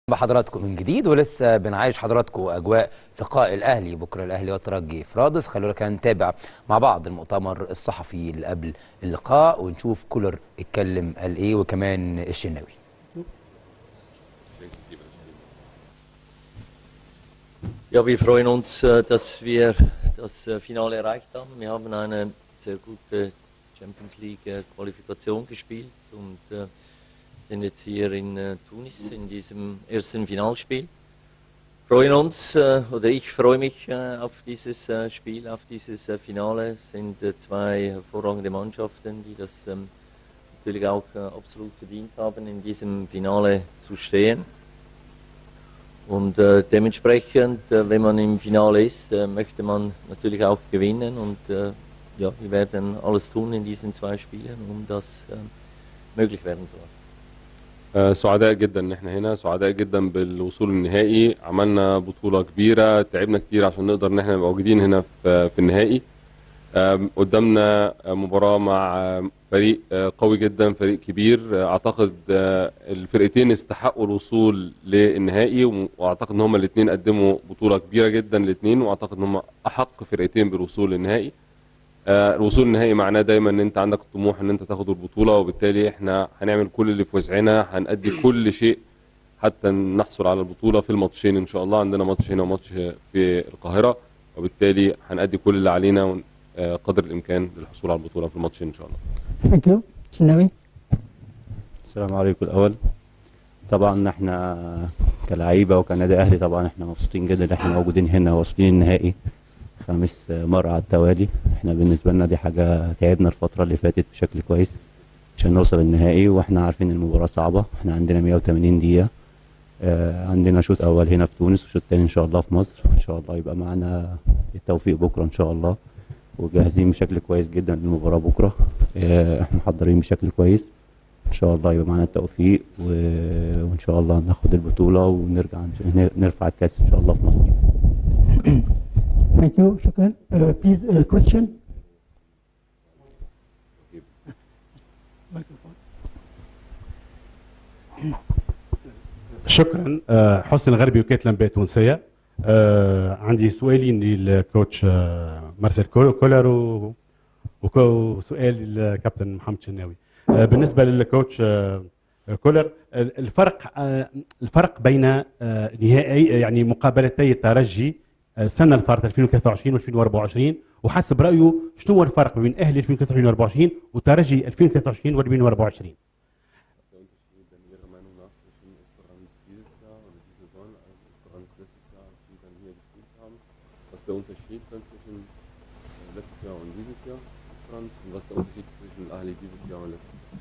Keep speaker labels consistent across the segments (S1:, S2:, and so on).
S1: بحضراتكم من جديد ولسه بنعايش حضراتكم اجواء لقاء الاهلي بكره الاهلي والترجي في رادس خلونا كده نتابع مع بعض المؤتمر الصحفي اللي قبل اللقاء ونشوف كولر اتكلم قال ايه وكمان الشناوي
S2: Ja, wir freuen uns, äh, dass wir das äh, Finale erreicht haben. Wir haben eine sehr gute Champions League äh, Qualifikation gespielt und äh, sind jetzt hier in äh, Tunis in diesem ersten Finalspiel. Freuen uns, äh, oder ich freue mich äh, auf dieses äh, Spiel, auf dieses äh, Finale. Es sind äh, zwei hervorragende Mannschaften, die das ähm, natürlich auch äh, absolut verdient haben, in diesem Finale zu stehen. Und äh, dementsprechend, äh, wenn man im Finale ist, äh, möchte man natürlich auch gewinnen. Und äh, ja, wir werden alles tun in diesen zwei Spielen, um das äh, möglich werden zu lassen.
S3: آه، سعداء جدا ان احنا هنا سعداء جدا بالوصول النهائي عملنا بطولة كبيرة تعبنا كتير عشان نقدر ان احنا نبقى موجودين هنا في في النهائي آم، قدامنا مباراة مع فريق آه، قوي جدا فريق كبير آه، اعتقد آه، الفرقتين استحقوا الوصول للنهائي و- واعتقد ان هما الاثنين قدموا بطولة كبيرة جدا الاثنين واعتقد ان هما احق فرقتين بالوصول للنهائي آه، الوصول النهائي معناه دايما ان انت عندك الطموح ان انت تاخد البطوله وبالتالي احنا هنعمل كل اللي في وسعنا هنأدي كل شيء حتى نحصل على البطوله في الماتشين ان شاء الله عندنا ماتش هنا وماتش في القاهره وبالتالي هنأدي كل اللي علينا ون- آه، قدر الامكان للحصول على البطوله في الماتشين ان شاء الله
S4: Thank you. شناوي
S5: السلام عليكم الأول طبعا احنا كلعيبة وكنادي أهلي طبعا احنا مبسوطين جدا ان احنا موجودين هنا واصلين النهائي خامس مرة على التوالي احنا بالنسبة لنا دي حاجة تعبنا الفترة اللي فاتت بشكل كويس عشان نوصل النهائي واحنا عارفين المباراة صعبة احنا عندنا 180 دقيقة اه عندنا شوط أول هنا في تونس وشوط تاني إن شاء الله في مصر إن شاء الله يبقى معانا التوفيق بكرة إن شاء الله وجاهزين بشكل كويس جدا للمباراة بكرة اه احنا محضرين بشكل كويس ان شاء الله يبقى معانا التوفيق و... وان شاء الله ناخد البطوله ونرجع ن- نرفع الكاس ان شاء الله في مصر
S4: Thank you. شكرا. Uh, please uh, question. Microphone.
S6: شكرا آه، حسن الغربي وكالة الانباء التونسيه آه، عندي سؤالين للكوتش آه، مارسيل كول- كولر و- وكو- وسؤال للكابتن محمد شناوي آه، بالنسبه للكوتش آه، كولر ال- الفرق آه، الفرق بين آه، نهائي يعني مقابلتي الترجي آه، السنه اللي فاتت 2023 و2024 وحسب رايه شنو هو الفرق بين اهلي 2023 و24 وترجي 2023 و2024
S3: Was der Unterschied dann zwischen letztes Jahr und dieses Jahr, Franz, und was der Unterschied zwischen Ahli dieses Jahr und letztes Jahr?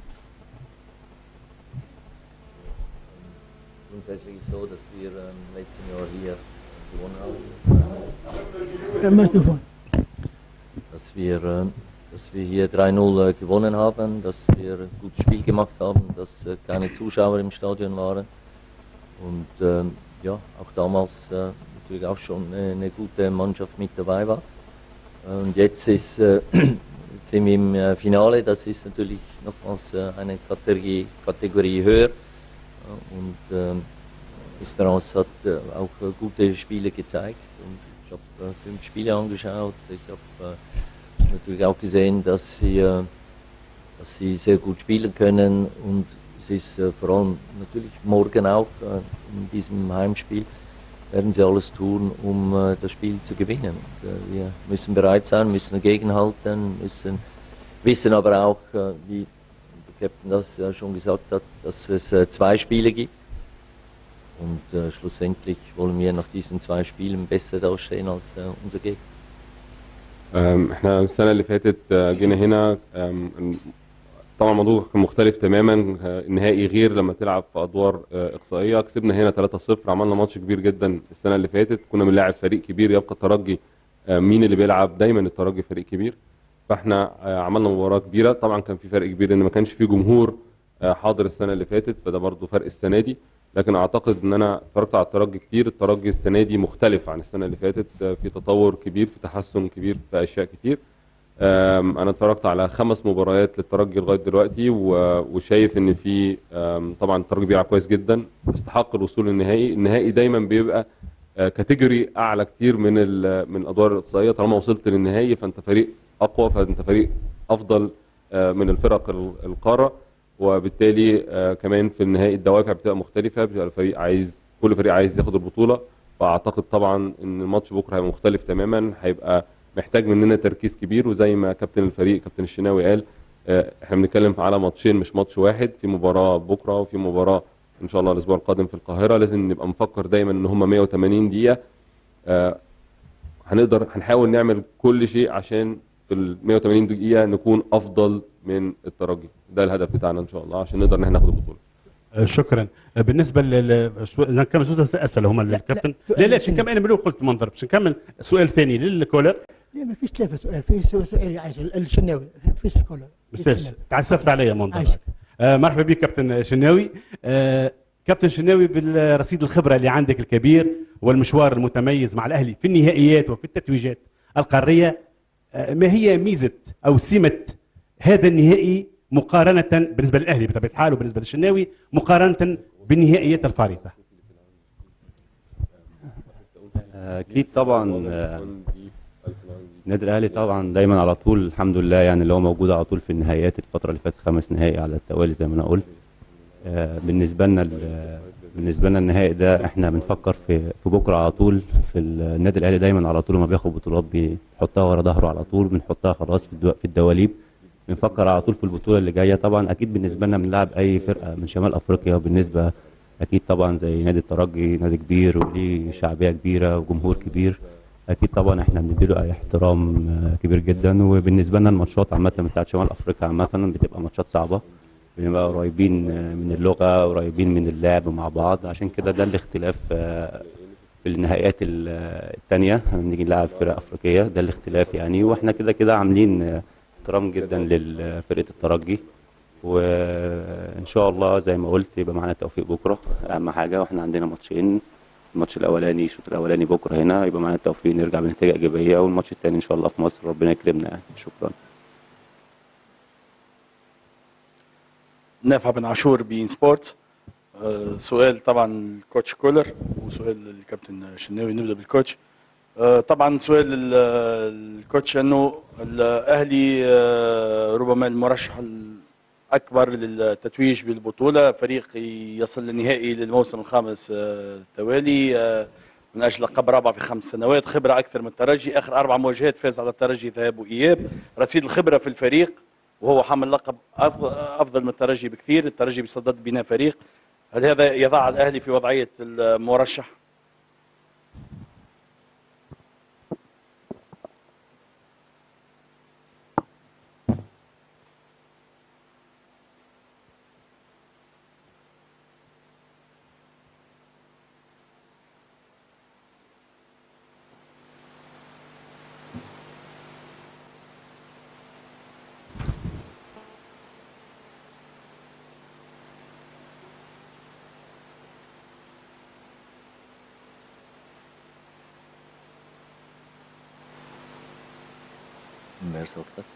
S2: Grundsätzlich ist es so, dass wir ähm, letzten Jahr hier gewonnen haben,
S4: Uh, microphone.
S2: dass wir, ähm, dass wir hier 3-0 äh, gewonnen haben, dass wir ein gutes Spiel gemacht haben, dass äh, keine Zuschauer im Stadion waren und ähm, ja, auch damals äh, natürlich auch schon eine, eine gute Mannschaft mit dabei war. Äh, Und jetzt ist äh, jetzt sind wir im äh, Finale, das ist natürlich nochmals äh, eine Kategorie, Kategorie höher. Äh, Und ähm, Esperance hat äh, auch äh, gute Spiele gezeigt. Und ich habe äh, fünf Spiele angeschaut. Ich habe äh, natürlich auch gesehen, dass sie, äh, dass sie sehr gut spielen können. Und es ist äh, vor allem natürlich morgen auch äh, in diesem Heimspiel werden sie alles tun, um äh, das Spiel zu gewinnen. Und, äh, wir müssen bereit sein, müssen dagegenhalten, müssen wissen aber auch, äh, wie unser Captain das äh, schon gesagt hat, dass es äh, zwei Spiele gibt. Und äh, schlussendlich wollen wir nach diesen zwei Spielen besser dastehen als äh, unser Gegner.
S3: أم، احنا السنة اللي فاتت آه، جينا هنا أم، طبعا الموضوع كان مختلف تماما آه، النهائي غير لما تلعب في ادوار آه، اقصائيه كسبنا هنا 3-0 عملنا ماتش كبير جدا السنه اللي فاتت كنا بنلاعب فريق كبير يبقى الترجي آه، مين اللي بيلعب دايما الترجي فريق كبير فاحنا آه، عملنا مباراه كبيره طبعا كان في فرق كبير ان ما كانش في جمهور آه، حاضر السنه اللي فاتت فده برضو فرق السنه دي لكن اعتقد ان انا اتفرجت على الترجي كتير الترجي السنه دي مختلف عن السنه اللي فاتت آه، في تطور كبير في تحسن كبير في اشياء كتير آم، انا اتفرجت على خمس مباريات للترجي لغايه دلوقتي و- وشايف ان في آم، طبعا الترجي بيلعب كويس جدا استحق الوصول للنهائي النهائي دايما بيبقى آه، كاتيجوري اعلى كتير من ال- من الادوار الاقصائيه طالما وصلت للنهائي فانت فريق اقوى فانت فريق افضل آه، من الفرق ال- القاره وبالتالي آه، كمان في النهائي الدوافع بتبقى مختلفه بيبقى الفريق عايز كل فريق عايز ياخد البطوله فاعتقد طبعا ان الماتش بكره هيبقى مختلف تماما هيبقى محتاج مننا تركيز كبير وزي ما كابتن الفريق كابتن الشناوي قال آه، احنا بنتكلم على ماتشين مش ماتش واحد في مباراه بكره وفي مباراه ان شاء الله الاسبوع القادم في القاهره لازم نبقى مفكر دايما ان هم 180 دقيقه آه، هنقدر هنحاول نعمل كل شيء عشان في ال 180 دقيقه نكون افضل من الترجي ده الهدف بتاعنا ان شاء الله عشان نقدر ان احنا ناخد البطوله
S6: آه، شكرا آه، بالنسبه لل شو- إذا كم سؤال اسئله هم للكابتن
S4: سؤال
S6: لا لا
S4: ثاني.
S6: نكمل انا من قلت ما نضربش نكمل سؤال ثاني للكولر
S4: لا ما فيش ثلاثة سؤال في سؤال سؤال عايز الشناوي في سكولا
S6: بس تعسفت عليا ما
S4: عايش.
S6: نضربك آه مرحبا بك كابتن شناوي آه كابتن شناوي بالرصيد الخبره اللي عندك الكبير والمشوار المتميز مع الاهلي في النهائيات وفي التتويجات القاريه آه ما هي ميزه او سمه هذا النهائي مقارنه بالنسبه للاهلي بطبيعه الحال وبالنسبه للشناوي مقارنه بالنهائيات الفارطه
S5: اكيد طبعا آه، النادي الاهلي طبعا دايما على طول الحمد لله يعني اللي هو موجود على طول في النهائيات الفتره اللي فاتت خمس نهائي على التوالي زي ما انا قلت آه، بالنسبه لنا ال- بالنسبه لنا النهائي ده احنا بنفكر في في بكره على طول في النادي الاهلي دايما على طول لما بياخد بطولات بيحطها ورا ظهره على طول بنحطها خلاص في الدو- في الدواليب بنفكر على طول في البطوله اللي جايه طبعا اكيد بالنسبه لنا بنلعب اي فرقه من شمال افريقيا وبالنسبه اكيد طبعا زي نادي الترجي نادي كبير وليه شعبيه كبيره وجمهور كبير اكيد طبعا احنا بنديله اي احترام آه، كبير جدا وبالنسبه لنا الماتشات عامه بتاعت شمال افريقيا عامه بتبقى ماتشات صعبه بنبقى قريبين آه، من اللغه قريبين من اللعب مع بعض عشان كده ده الاختلاف آه، في النهائيات ال- آه، التانية لما بنيجي نلعب فرق افريقيه ده الاختلاف يعني واحنا كده كده عاملين آه، احترام جدا لفرقه الترجي وان شاء الله زي ما قلت يبقى معانا توفيق بكره اهم حاجه واحنا عندنا ماتشين الماتش الاولاني الشوط الاولاني بكره هنا يبقى معانا التوفيق نرجع بنتيجه ايجابيه والماتش الثاني ان شاء الله في مصر ربنا يكرمنا يعني شكرا
S7: نافع بن عاشور بين سبورتس آه، سؤال طبعا الكوتش كولر وسؤال الكابتن شناوي نبدا بالكوتش آه، طبعا سؤال ال- الكوتش انه الاهلي آه، ربما المرشح الاكبر للتتويج بالبطوله فريق يصل للنهائي للموسم الخامس آه، التوالي آه، من اجل لقب رابع في خمس سنوات خبره اكثر من الترجي اخر اربع مواجهات فاز على الترجي ذهاب واياب رصيد الخبره في الفريق وهو حامل لقب أف- افضل من الترجي بكثير الترجي بيصدد بناء فريق هل هذا يضع الاهلي في وضعيه المرشح
S2: Wer sagt das?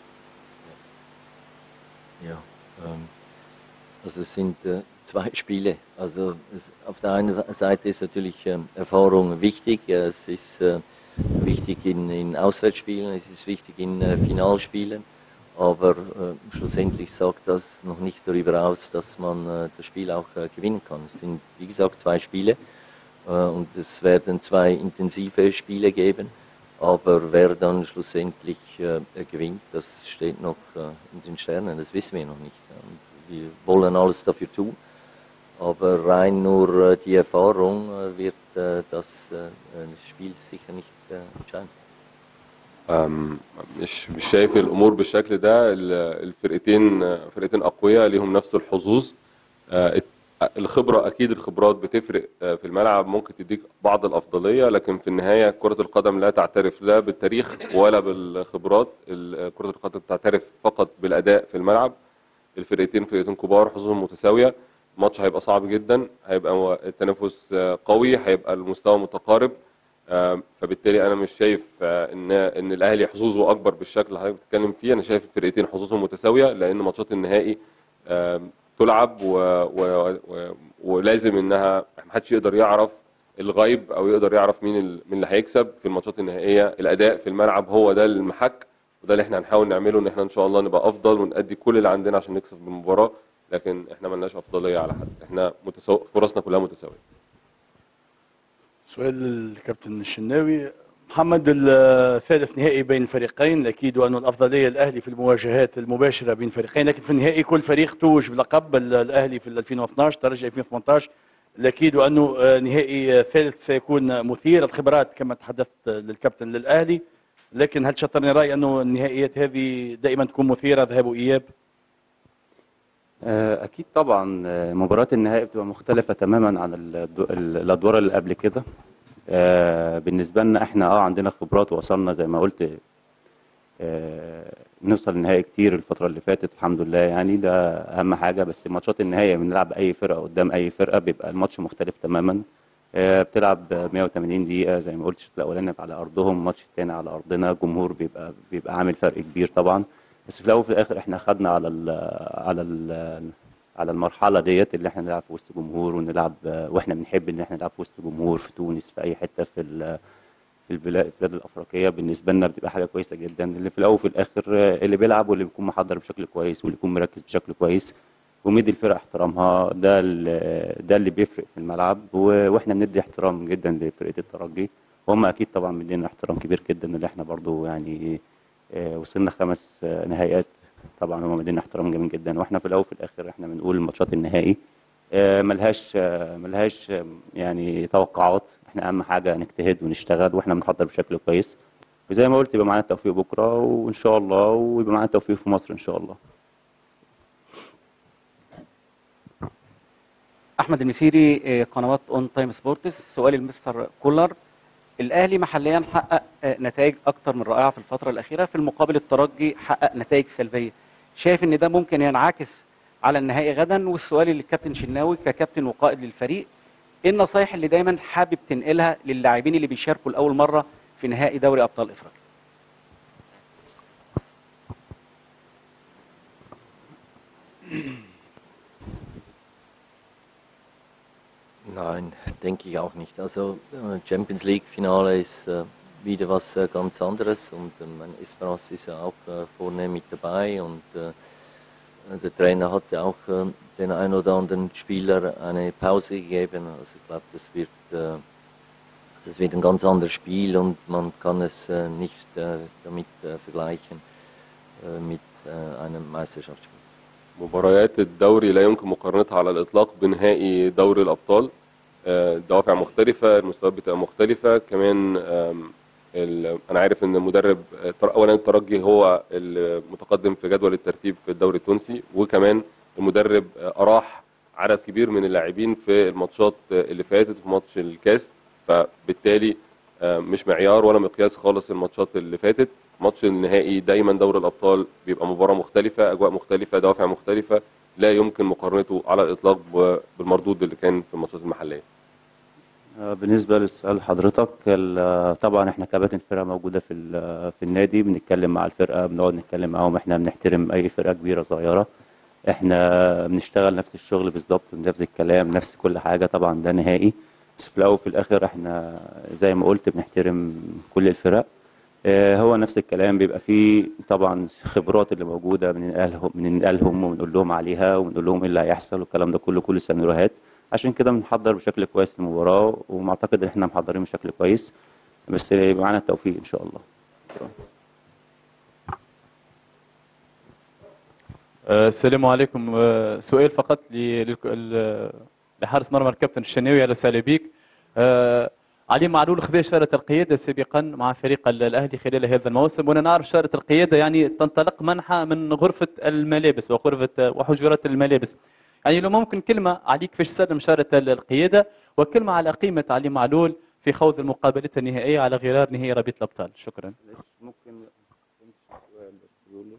S2: Ja, ähm, also es sind äh, zwei Spiele. Also es, auf der einen Seite ist natürlich ähm, Erfahrung wichtig. Ja, es ist äh, wichtig in, in Auswärtsspielen, es ist wichtig in äh, Finalspielen. Aber äh, schlussendlich sagt das noch nicht darüber aus, dass man äh, das Spiel auch äh, gewinnen kann. Es sind, wie gesagt, zwei Spiele äh, und es werden zwei intensive Spiele geben. Aber wer dann schlussendlich äh, gewinnt, das steht noch äh, in den Sternen, das wissen wir noch nicht. Und wir wollen alles dafür tun. Aber rein nur äh, die Erfahrung äh, wird äh, das äh, Spiel sicher nicht äh, entscheiden.
S3: أم، مش مش شايف الامور بالشكل ده ال- الفرقتين آه، فرقتين اقوياء ليهم نفس الحظوظ آه، الت- الخبره اكيد الخبرات بتفرق آه، في الملعب ممكن تديك بعض الافضليه لكن في النهايه كره القدم لا تعترف لا بالتاريخ ولا بالخبرات ال- كره القدم تعترف فقط بالاداء في الملعب الفرقتين فرقتين كبار حظوظهم متساويه الماتش هيبقى صعب جدا هيبقى التنافس آه، قوي هيبقى المستوى متقارب آم، فبالتالي انا مش شايف آه، ان ان الاهلي حظوظه اكبر بالشكل اللي حضرتك بتتكلم فيه انا شايف الفرقتين حظوظهم متساويه لان ماتشات النهائي آم، تلعب و... و... و... ولازم انها محدش يقدر يعرف الغيب او يقدر يعرف مين ال... مين اللي هيكسب في الماتشات النهائيه الاداء في الملعب هو ده المحك وده اللي احنا هنحاول نعمله ان احنا ان شاء الله نبقى افضل ونأدي كل اللي عندنا عشان نكسب المباراه لكن احنا ملناش افضليه على حد احنا متساو... فرصنا كلها متساويه
S7: سؤال للكابتن الشناوي محمد الثالث نهائي بين الفريقين اكيد وانه الافضليه الاهلي في المواجهات المباشره بين الفريقين لكن في النهائي كل فريق توج بلقب ال- الاهلي في 2012 ترجي 2018 الاكيد وانه آه، نهائي ثالث سيكون مثير الخبرات كما تحدثت للكابتن للاهلي لكن هل شطرني راي انه النهائيات هذه دائما تكون مثيره ذهاب واياب؟
S5: آه، أكيد طبعا آه، مباريات النهائي بتبقى مختلفة تماما عن الدو- ال- الأدوار اللي قبل كده آه، بالنسبة لنا احنا اه عندنا خبرات ووصلنا زي ما قلت آه، نوصل النهائي كتير الفترة اللي فاتت الحمد لله يعني ده أهم حاجة بس ماتشات النهائي بنلعب أي فرقة قدام أي فرقة بيبقى الماتش مختلف تماما آه، بتلعب 180 دقيقة زي ما قلت الشوط الأولاني على أرضهم الماتش التاني على أرضنا الجمهور بيبقى بيبقى عامل فرق كبير طبعا بس في الأول وفي الآخر احنا خدنا على ال على ال على المرحلة ديت اللي احنا نلعب في وسط جمهور ونلعب واحنا بنحب ان احنا نلعب في وسط جمهور في تونس في أي حتة في ال- في البلاد البلاد الافريقيه بالنسبه لنا بتبقى حاجه كويسه جدا اللي في الاول وفي الاخر آه، اللي بيلعب واللي بيكون محضر بشكل كويس واللي يكون مركز بشكل كويس ومدي الفرق احترامها ده ال- ده اللي بيفرق في الملعب و- واحنا بندي احترام جدا لفرقه الترجي وهم اكيد طبعا مدينا احترام كبير جدا اللي احنا برضو يعني آه، وصلنا خمس آه، نهائيات طبعا هم مدينا احترام جميل جدا واحنا في الاول وفي الاخر احنا بنقول ماتشات النهائي آه، ملهاش آه، ملهاش آه، يعني توقعات احنا اهم حاجه نجتهد ونشتغل واحنا بنحضر بشكل كويس وزي ما قلت يبقى معانا التوفيق بكره وان شاء الله ويبقى معانا التوفيق في مصر ان شاء الله
S8: احمد المسيري آه، قنوات اون تايم سبورتس سؤال المستر كولر الاهلي محليا حقق آه، نتائج اكتر من رائعه في الفتره الاخيره في المقابل الترجي حقق نتائج سلبيه شايف ان ده ممكن ينعكس على النهائي غدا والسؤال للكابتن شناوي ككابتن وقائد للفريق ايه النصايح اللي دايما حابب تنقلها للاعبين اللي بيشاركوا لاول مره في نهائي دوري ابطال افريقيا
S2: Nein, denke ich auch nicht. Also äh, Champions League Finale ist äh, wieder was äh, ganz anderes und äh, mein Esperance ist ja auch äh, vorne mit dabei und äh, der Trainer hat ja auch äh, den ein oder anderen Spieler eine Pause gegeben. Also ich glaube, das wird äh, das wird ein ganz anderes Spiel und man kann es äh, nicht äh, damit äh, vergleichen äh, mit äh, einem Meisterschaftsspiel.
S3: مباريات الدوري لا يمكن مقارنتها على الاطلاق بنهائي دوري الابطال آه، دوافع مختلفه المستويات بتبقى مختلفه كمان آم، ال- انا عارف ان المدرب آه، تر- اولا الترجي هو المتقدم في جدول الترتيب في الدوري التونسي وكمان المدرب آه، اراح عدد كبير من اللاعبين في الماتشات آه، اللي فاتت في ماتش الكاس فبالتالي آه، مش معيار ولا مقياس خالص الماتشات اللي فاتت ماتش النهائي دايما دوري الابطال بيبقى مباراه مختلفه اجواء مختلفه دوافع مختلفه لا يمكن مقارنته على الاطلاق ب- بالمردود اللي كان في الماتشات المحليه
S5: آه، بالنسبة للسؤال حضرتك ال- طبعا احنا كباتن فرقة موجودة في ال- في النادي بنتكلم مع الفرقة بنقعد نتكلم معاهم احنا بنحترم أي فرقة كبيرة صغيرة احنا بنشتغل نفس الشغل بالظبط نفس الكلام نفس كل حاجة طبعا ده نهائي بس في الأول وفي الآخر احنا زي ما قلت بنحترم كل الفرق آه، هو نفس الكلام بيبقى فيه طبعا خبرات اللي موجودة بننقلهم بننقلهم وبنقول لهم عليها وبنقول لهم ايه اللي هيحصل والكلام ده كله كل سيناريوهات عشان كده بنحضر بشكل كويس للمباراة ومعتقد ان احنا محضرين بشكل كويس بس يبقى معانا التوفيق ان شاء الله شكرا.
S9: آه، السلام عليكم آه، سؤال فقط ل- للك- ال- لحارس مرمى الكابتن الشناوي على وسهلا بك آه، علي معلول خذ شارة القيادة سابقا مع فريق ال- الأهلي خلال هذا الموسم وأنا نعرف شارة القيادة يعني تنطلق منحة من غرفة الملابس وغرفة وحجرات الملابس يعني لو ممكن كلمة عليك كيفاش سلم شارة ال- القيادة وكلمة على قيمة علي معلول في خوض المقابلة النهائية على غرار نهائي رابطة الأبطال شكرا
S5: ممكن سؤال بس يقول لي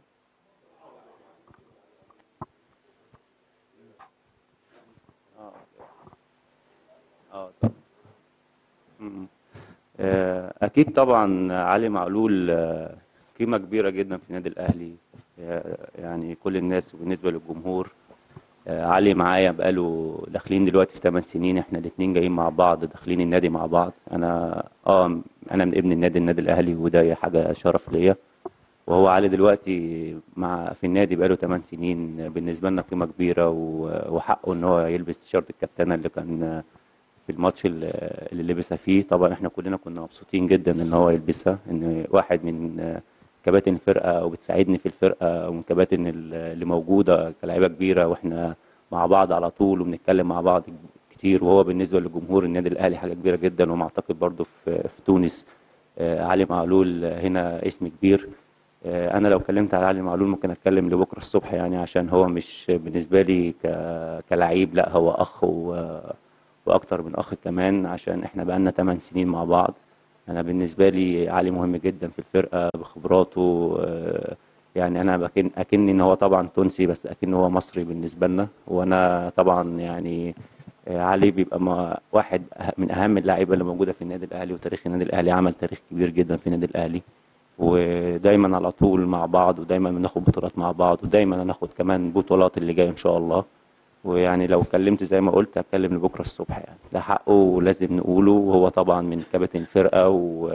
S5: اه اه طبعا. م- م. آه، اكيد طبعا علي معلول آه، قيمه كبيره جدا في النادي الاهلي آه، يعني كل الناس وبالنسبه للجمهور آه، علي معايا بقاله داخلين دلوقتي في 8 سنين احنا الاثنين جايين مع بعض داخلين النادي مع بعض انا اه انا من ابن النادي النادي الاهلي وده حاجه شرف ليا وهو علي دلوقتي مع في النادي بقاله 8 سنين بالنسبه لنا قيمه كبيره و- وحقه ان هو يلبس تيشيرت الكابتنه اللي كان في الماتش اللي اللي لبسها فيه طبعا احنا كلنا كنا مبسوطين جدا ان هو يلبسها ان واحد من كباتن الفرقه او بتساعدني في الفرقه ومن كباتن اللي موجوده كلاعيبه كبيره واحنا مع بعض على طول وبنتكلم مع بعض كتير وهو بالنسبه لجمهور النادي الاهلي حاجه كبيره جدا ومعتقد برضه في في تونس آه، علي معلول هنا اسم كبير آه، انا لو اتكلمت على علي معلول ممكن اتكلم لبكره الصبح يعني عشان هو مش بالنسبه لي ك- كلعيب لا هو اخ و واكتر من اخ كمان عشان احنا بقالنا 8 سنين مع بعض انا بالنسبه لي علي مهم جدا في الفرقه بخبراته آه، يعني انا بكن اكني ان هو طبعا تونسي بس اكن هو مصري بالنسبه لنا وانا طبعا يعني آه، علي بيبقى ما واحد أه- من اهم اللعيبه اللي موجوده في النادي الاهلي وتاريخ النادي الاهلي عمل تاريخ كبير جدا في النادي الاهلي ودايما على طول مع بعض ودايما بناخد بطولات مع بعض ودايما هناخد كمان بطولات اللي جايه ان شاء الله ويعني لو اتكلمت زي ما قلت هتكلم لبكره الصبح يعني ده حقه ولازم نقوله وهو طبعا من كباتن الفرقه و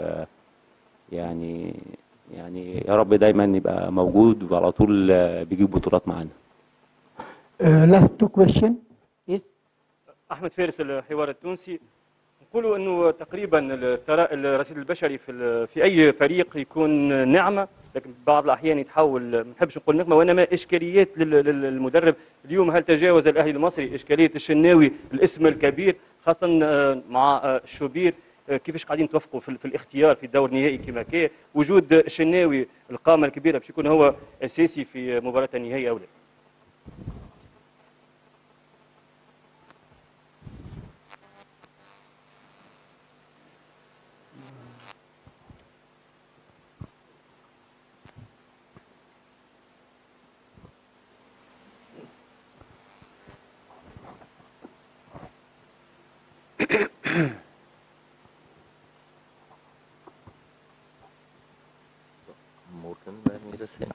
S5: يعني يعني يا رب دايما يبقى موجود وعلى طول آه، بيجيب بطولات معانا
S4: Uh, last two question is
S10: احمد فارس الحوار التونسي نقولوا انه تقريبا الترا- الرصيد البشري في ال- في اي فريق يكون نعمه لكن بعض الاحيان يتحول ما نحبش نقول نقمه وانما اشكاليات لل- لل- للمدرب اليوم هل تجاوز الاهلي المصري اشكاليه الشناوي الاسم الكبير خاصه آه، مع آه، الشوبير آه، كيفاش قاعدين توفقوا في, ال- في الاختيار في الدور النهائي كما كان وجود الشناوي القامه الكبيره باش يكون هو اساسي في مباراه النهائي او لا
S2: Morgen werden wir das sehen.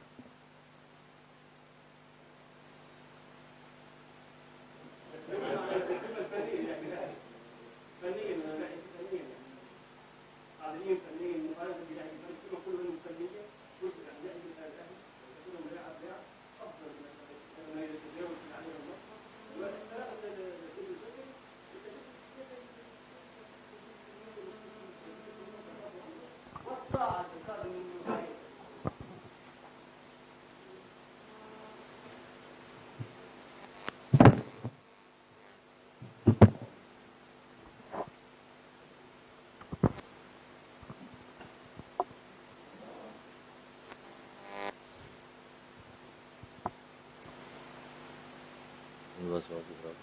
S2: Und was war die Frage?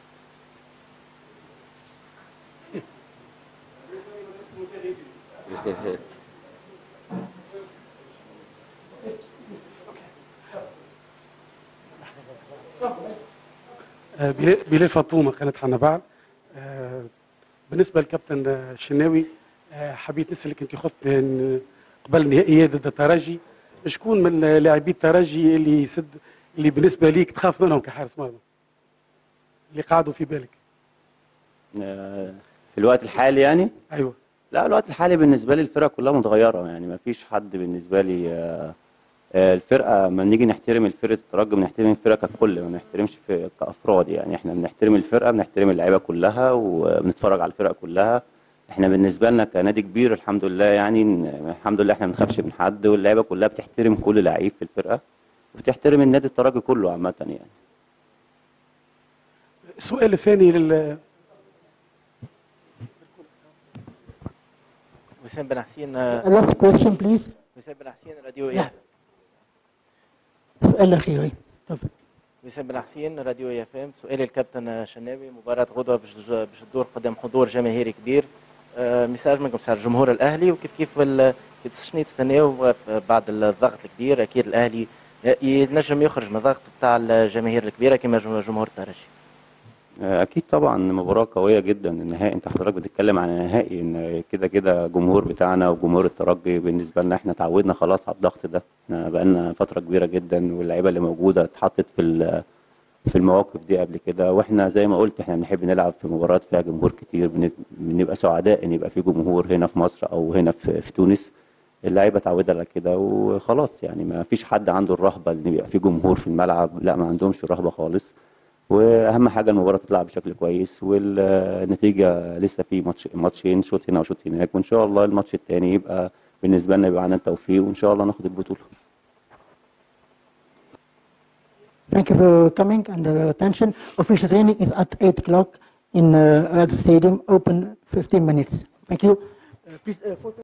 S11: آه، بلال بلال فطومه قناه حنبال آه، بالنسبه للكابتن آه، الشناوي آه، حبيت نسالك انت خفت من قبل النهائيات ضد الترجي شكون من لاعبي الترجي اللي يسد اللي بالنسبه ليك تخاف منهم كحارس مرمى اللي قعدوا في بالك
S5: آه، في الوقت الحالي يعني
S11: ايوه
S5: لا الوقت الحالي بالنسبه لي الفرقه كلها متغيره يعني ما فيش حد بالنسبه لي آه، آه، الفرقه لما نيجي نحترم الفرقه الترجي بنحترم الفرقه ككل ما بنحترمش في كافراد يعني احنا بنحترم الفرقه بنحترم اللعيبه كلها وبنتفرج على الفرقه كلها احنا بالنسبه لنا كنادي كبير الحمد لله يعني ن- الحمد لله احنا ما بنخافش من حد واللعيبه كلها بتحترم كل لعيب في الفرقه وبتحترم النادي الترجي كله عامه يعني
S11: السؤال الثاني لل
S12: وسام بن حسين
S4: last question please
S12: وسام بن حسين راديو ايه
S4: السؤال الأخير تفضل
S12: وسام بن حسين راديو اي اف ام سؤالي الكابتن شناوي مباراة غدوة باش باش تدور قدام حضور جماهيري كبير آه، ميساج منكم سعر الجمهور الاهلي وكيف كيف ال- شنو تستناو بعد الضغط الكبير اكيد الاهلي ينجم يخرج من الضغط بتاع الجماهير الكبيره كما جم- جمهور الترجي
S5: اكيد طبعا مباراه قويه جدا النهائي انت حضرتك بتتكلم عن النهائي ان كده كده جمهور بتاعنا وجمهور الترجي بالنسبه لنا احنا اتعودنا خلاص على الضغط ده احنا بقالنا فتره كبيره جدا واللعيبه اللي موجوده اتحطت في ال- في المواقف دي قبل كده واحنا زي ما قلت احنا بنحب نلعب في مباريات فيها جمهور كتير بن- بنبقى سعداء ان يبقى في جمهور هنا في مصر او هنا في, في تونس اللعيبه اتعودت على كده وخلاص يعني ما فيش حد عنده الرهبه ان يبقى في جمهور في الملعب لا ما عندهمش الرهبه خالص واهم حاجه المباراه تطلع بشكل كويس والنتيجه لسه في ماتش ماتشين شوط هنا وشوط هناك وان شاء الله الماتش الثاني يبقى بالنسبه لنا يبقى عندنا التوفيق وان شاء الله ناخد البطوله
S4: Thank you for coming and the attention. Official training is at 8 o'clock in uh, Red Stadium, open 15 minutes. Thank you. Uh, please, uh, photo-